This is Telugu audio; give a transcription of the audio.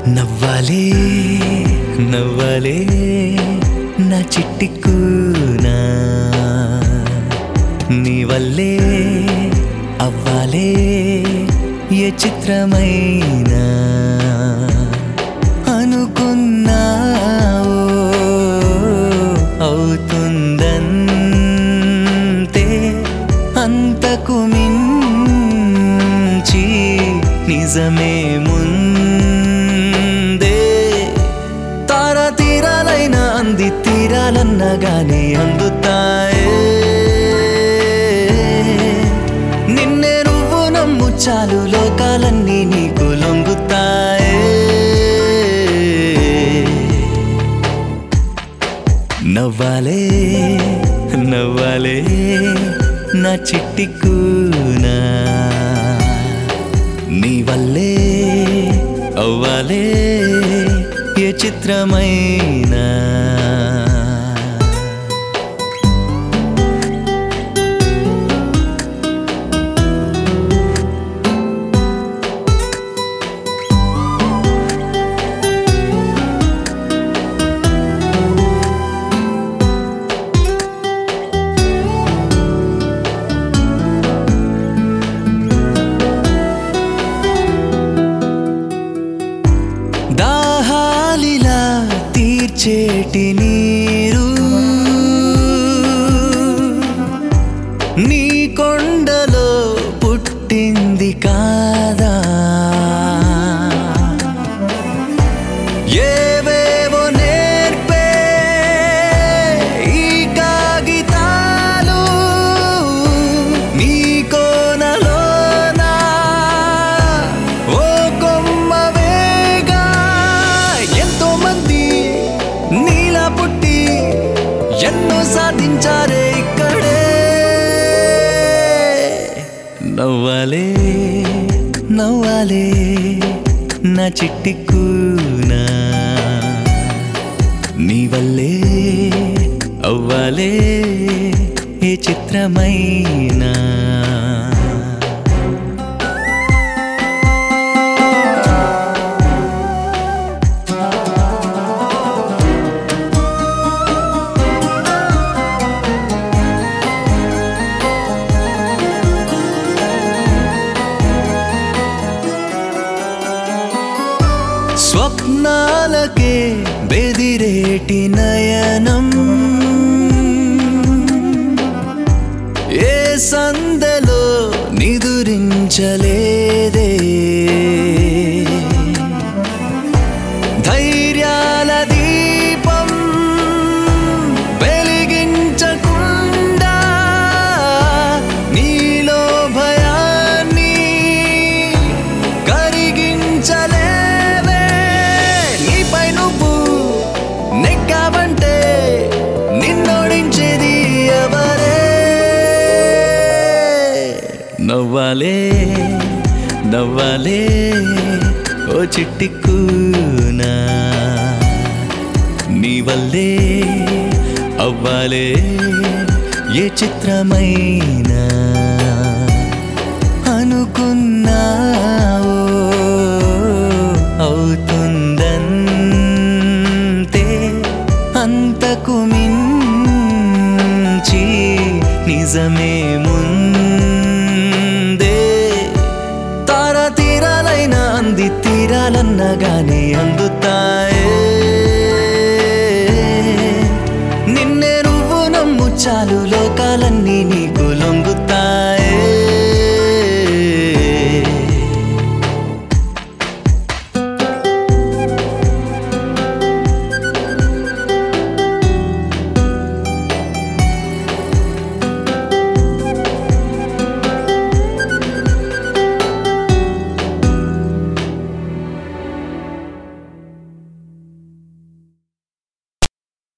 నవ్వాలే నవ్వాలే నా చిట్టి కూనా నీ వల్లే అవ్వాలే ఏ చిత్రమైనా అనుకున్నావో అవుతుందంతే అంతకు మించి నిజమే ముందే తార తీరాలైన అంది తీరాలన్నా గాని అందుతాయే నిన్నే నువ్వు నమ్ము చాలు లోకాలన్నీ నీకు లొంగుతాయే నవ్వాలే నవ్వాలే నా చిట్టి కూనా నీ వల్లే అవ్వాలే ఏ చిత్రమైనా దాహాలిలా తీర్చేటి నీరు నీ కొండలో పుట్టింది కాదా ఏవేవో నేర్పే ఈ కాగితాలు నీ కోనలోనా ఓ కొమ్మ వేగా ఎంతో మంది నీలా పుట్టి ఎన్నో సాధించారే ఇక్కడే నవ్వాలే నవ్వాలే నా చిట్టి కూనా నీ వల్లే అవ్వాలే ఏ చిత్రమైనా స్వప్నాలకే బెదిరేటి నయనం ఏ సందలో నిదురించలేదే ధైర్యాల దీపం వెలిగించకుండా నీలో భయాన్ని కరిగించలేవే నీపై నువ్వు నెగ్గావంటే నిన్నోడించేది ఎవరే నవ్వాలే నవ్వాలే ఓ చిట్టి కూనా నీ వల్లే అవ్వాలే ఏ చిత్రమైనా అనుకున్నావో అవుతుందంతే అంతకు మించి నిజమే ముందే తార తీరాలైన అంది తీరాలన్నా గాని అందుతాయే నిన్నే నువ్వు నమ్ము చాలు